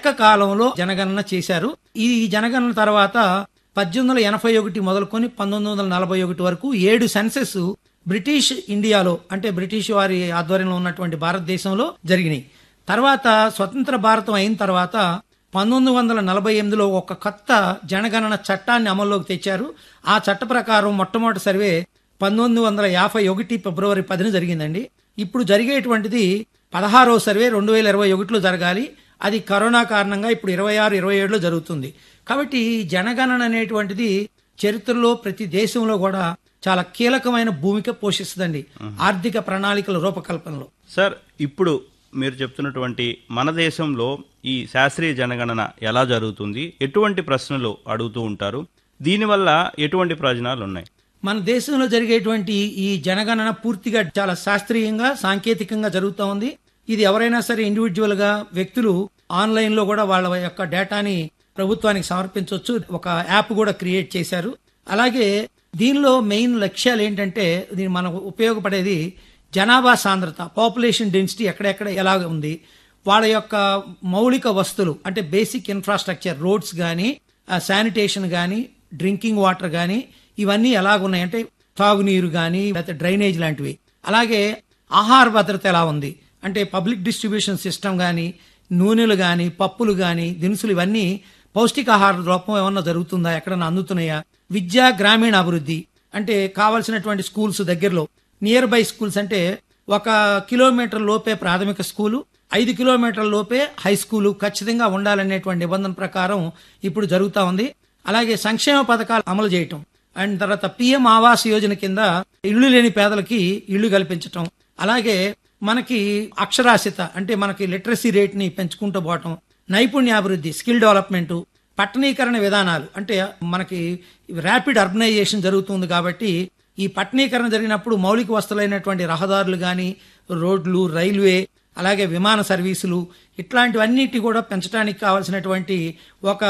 ఏకకాలంలో జనగణన చేశారు ఈ జనగణన తర్వాత పద్దెనిమిది వందల ఎనభై ఒకటి మొదలుకొని పంతొమ్మిది వందల నలభై ఒకటి వరకు ఏడు సెన్సెస్ బ్రిటిష్ ఇండియాలో అంటే బ్రిటిష్ వారి ఆధ్వర్యంలో ఉన్నటువంటి భారతదేశంలో జరిగినాయి తర్వాత స్వతంత్ర భారతం అయిన తర్వాత పంతొమ్మిది వందల నలభై ఎనిమిదిలో ఒక కొత్త జనగణన చట్టాన్ని అమల్లోకి తెచ్చారు ఆ చట్ట ప్రకారం మొట్టమొదటి సర్వే పంతొమ్మిది వందల యాభై ఒకటి ఫిబ్రవరి పదిన జరిగిందండి ఇప్పుడు జరిగేటువంటిది పదహారో సర్వే రెండు వేల ఇరవై ఒకటిలో జరగాలి అది కరోనా కారణంగా ఇప్పుడు ఇరవై ఆరు ఇరవై ఏడులో జరుగుతుంది కాబట్టి ఈ జనగణన అనేటువంటిది చరిత్రలో ప్రతి దేశంలో కూడా చాలా కీలకమైన భూమిక పోషిస్తుందండి ఆర్థిక ప్రణాళికల రూపకల్పనలో సార్ ఇప్పుడు మీరు చెప్తున్నటువంటి మన దేశంలో ఈ శాస్త్రీయ జనగణన ఎలా జరుగుతుంది ఎటువంటి ప్రశ్నలు అడుగుతూ ఉంటారు దీనివల్ల ఎటువంటి ప్రయోజనాలు ఉన్నాయి మన దేశంలో జరిగేటువంటి ఈ జనగణన పూర్తిగా చాలా శాస్త్రీయంగా సాంకేతికంగా జరుగుతూ ఉంది ఇది ఎవరైనా సరే ఇండివిజువల్ గా వ్యక్తులు ఆన్లైన్ లో కూడా వాళ్ళ యొక్క డేటాని ప్రభుత్వానికి సమర్పించవచ్చు ఒక యాప్ కూడా క్రియేట్ చేశారు అలాగే దీనిలో మెయిన్ లక్ష్యాలు ఏంటంటే దీని మనకు ఉపయోగపడేది జనాభా సాంద్రత పాపులేషన్ డెన్సిటీ ఎక్కడెక్కడ ఎలాగ ఉంది వాళ్ళ యొక్క మౌలిక వస్తువులు అంటే బేసిక్ ఇన్ఫ్రాస్ట్రక్చర్ రోడ్స్ కానీ శానిటేషన్ కానీ డ్రింకింగ్ వాటర్ కానీ ఇవన్నీ ఎలాగున్నాయి అంటే తాగునీరు కానీ లేకపోతే డ్రైనేజ్ లాంటివి అలాగే ఆహార భద్రత ఎలా ఉంది అంటే పబ్లిక్ డిస్ట్రిబ్యూషన్ సిస్టమ్ కానీ నూనెలు కానీ పప్పులు కానీ దినుసులు ఇవన్నీ పౌష్టికాహార లోపం ఏమన్నా జరుగుతుందా ఎక్కడన్నా అందుతున్నాయా విద్యా గ్రామీణ అభివృద్ధి అంటే కావాల్సినటువంటి స్కూల్స్ దగ్గరలో నియర్ బై స్కూల్స్ అంటే ఒక కిలోమీటర్ లోపే ప్రాథమిక స్కూలు ఐదు కిలోమీటర్ల లోపే హై స్కూలు ఖచ్చితంగా ఉండాలనేటువంటి నిబంధన ప్రకారం ఇప్పుడు జరుగుతా ఉంది అలాగే సంక్షేమ పథకాలు అమలు చేయటం అండ్ తర్వాత పిఎం ఆవాస్ యోజన కింద ఇళ్లు లేని పేదలకి ఇళ్లు కల్పించటం అలాగే మనకి అక్షరాస్యత అంటే మనకి లిటరసీ రేట్ ని పెంచుకుంటూ పోవటం నైపుణ్యాభివృద్ధి స్కిల్ డెవలప్మెంట్ పట్టణీకరణ విధానాలు అంటే మనకి ర్యాపిడ్ అర్బనైజేషన్ జరుగుతుంది కాబట్టి ఈ పట్టణీకరణ జరిగినప్పుడు మౌలిక వస్తువులైనటువంటి రహదారులు కానీ రోడ్లు రైల్వే అలాగే విమాన సర్వీసులు ఇట్లాంటివన్నిటి కూడా పెంచడానికి కావాల్సినటువంటి ఒక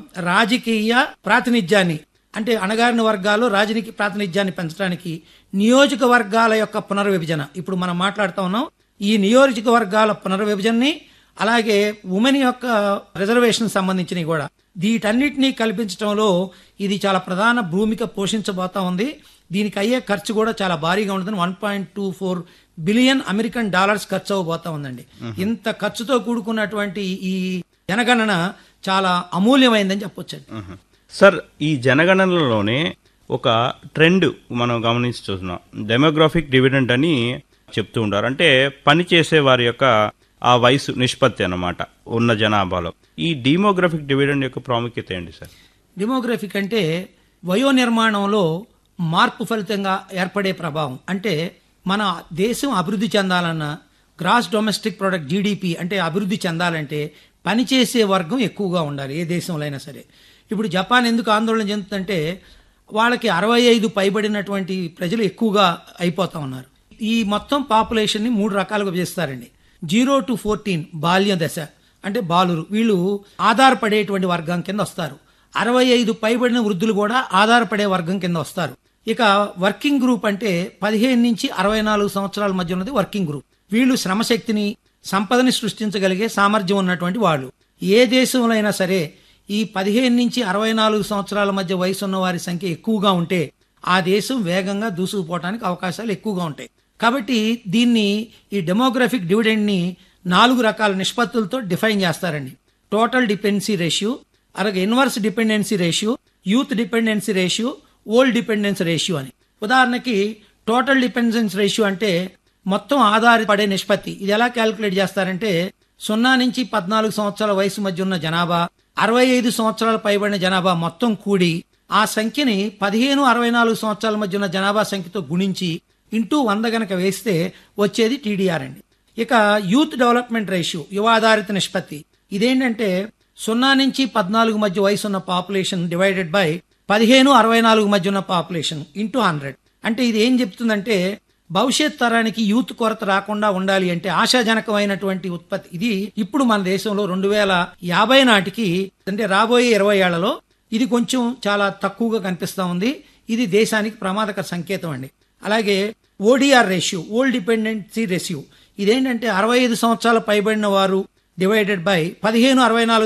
రాజకీయ ప్రాతినిధ్యాన్ని అంటే అణగారిన వర్గాలు రాజకీయ ప్రాతినిధ్యాన్ని పెంచడానికి నియోజకవర్గాల యొక్క పునర్విభజన ఇప్పుడు మనం మాట్లాడుతా ఉన్నాం ఈ నియోజకవర్గాల పునర్విభజనని అలాగే ఉమెన్ యొక్క రిజర్వేషన్ సంబంధించినవి కూడా వీటన్నిటినీ కల్పించడంలో ఇది చాలా ప్రధాన భూమిక పోషించబోతా ఉంది దీనికి అయ్యే ఖర్చు కూడా చాలా భారీగా ఉంటుంది one point two four billion American dollars ఖర్చు అవ్వబోతా ఉందండి ఇంత ఖర్చుతో కూడుకున్నటువంటి ఈ జనగణన చాలా అమూల్యమైందని చెప్పొచ్చండి మ్మ్. సార్ ఈ జనగణనలోనే ఒక ట్రెండ్ మనం గమనించి చూస్తున్నాం డెమోగ్రాఫిక్ డివిడెంట్ అని చెప్తూ ఉంటారు అంటే పని చేసే వారి యొక్క ఆ వయసు నిష్పత్తి అన్నమాట ఉన్న జనాభాలో ఈ డీమోగ్రఫిక్ డివిడెండ్ యొక్క ప్రాముఖ్యత ఏంటి సార్ డెమోగ్రఫిక్ అంటే వయో నిర్మాణంలో మార్పు ఫలితంగా ఏర్పడే ప్రభావం అంటే మన దేశం అభివృద్ధి చెందాలన్నా గ్రాస్ డొమెస్టిక్ ప్రొడక్ట్ జీడిపి అంటే అభివృద్ధి చెందాలంటే పనిచేసే వర్గం ఎక్కువగా ఉండాలి ఏ దేశంలో అయినా సరే ఇప్పుడు జపాన్ ఎందుకు ఆందోళన చెందుతుందంటే వాళ్ళకి అరవై ఐదు పైబడినటువంటి ప్రజలు ఎక్కువగా అయిపోతా ఉన్నారు ఈ మొత్తం పాపులేషన్ ని మూడు రకాలుగా చేస్తారండి జీరో టు ఫోర్టీన్ బాల్య దశ అంటే బాలురు వీళ్ళు ఆధారపడేటువంటి వర్గం కింద వస్తారు అరవై ఐదు పైబడిన వృద్ధులు కూడా ఆధారపడే వర్గం కింద వస్తారు ఇక వర్కింగ్ గ్రూప్ అంటే పదిహేను నుంచి అరవై నాలుగు సంవత్సరాల మధ్య ఉన్నది వర్కింగ్ గ్రూప్ వీళ్ళు శ్రమశక్తిని సంపదని సృష్టించగలిగే సామర్థ్యం ఉన్నటువంటి వాళ్ళు ఏ దేశంలో అయినా సరే ఈ పదిహేను నుంచి అరవై నాలుగు సంవత్సరాల మధ్య వయసు ఉన్న వారి సంఖ్య ఎక్కువగా ఉంటే ఆ దేశం వేగంగా దూసుకుపోవడానికి అవకాశాలు ఎక్కువగా ఉంటాయి కాబట్టి దీన్ని ఈ డెమోగ్రఫిక్ డివిడెండ్ ని నాలుగు రకాల నిష్పత్తులతో డిఫైన్ చేస్తారండి టోటల్ డిపెండెన్సీ రేషియో అలాగే inverse dependency ratio youth dependency ratio old dependence ratio అని ఉదాహరణకి టోటల్ డిపెండెన్స్ రేషియో అంటే మొత్తం ఆధారపడే నిష్పత్తి ఇది ఎలా క్యాలిక్యులేట్ చేస్తారంటే సున్నా నుంచి పద్నాలుగు సంవత్సరాల వయసు మధ్య ఉన్న జనాభా అరవై ఐదు సంవత్సరాల పైబడిన జనాభా మొత్తం కూడి ఆ సంఖ్యని పదిహేను అరవై నాలుగు సంవత్సరాల మధ్య ఉన్న జనాభా సంఖ్యతో గుణించి ఇంటూ వంద గనక వేస్తే వచ్చేది టీడీఆర్ అండి ఇక యూత్ డెవలప్మెంట్ రేషియో యువ ఆధారిత నిష్పత్తి ఇదేంటంటే సున్నా నుంచి పద్నాలుగు మధ్య వయసు ఉన్న పాపులేషన్ డివైడెడ్ బై పదిహేను అరవై నాలుగు మధ్య ఉన్న పాపులేషన్ ఇంటూ హండ్రెడ్ అంటే ఇది ఏం చెప్తుందంటే భవిష్యత్ తరానికి యూత్ కొరత రాకుండా ఉండాలి అంటే ఆశాజనకమైనటువంటి ఉత్పత్తి ఇది ఇప్పుడు మన దేశంలో రెండు వేల యాభై నాటికి అంటే రాబోయే ఇరవై ఏళ్లలో ఇది కొంచెం చాలా తక్కువగా కనిపిస్తా ఉంది ఇది దేశానికి ప్రమాదకర సంకేతం అండి అలాగే ODR ratio old dependency ratio ఇదేంటంటే అరవై ఐదు సంవత్సరాల పైబడిన వారు డివైడెడ్ బై పదిహేను అరవై నాలుగు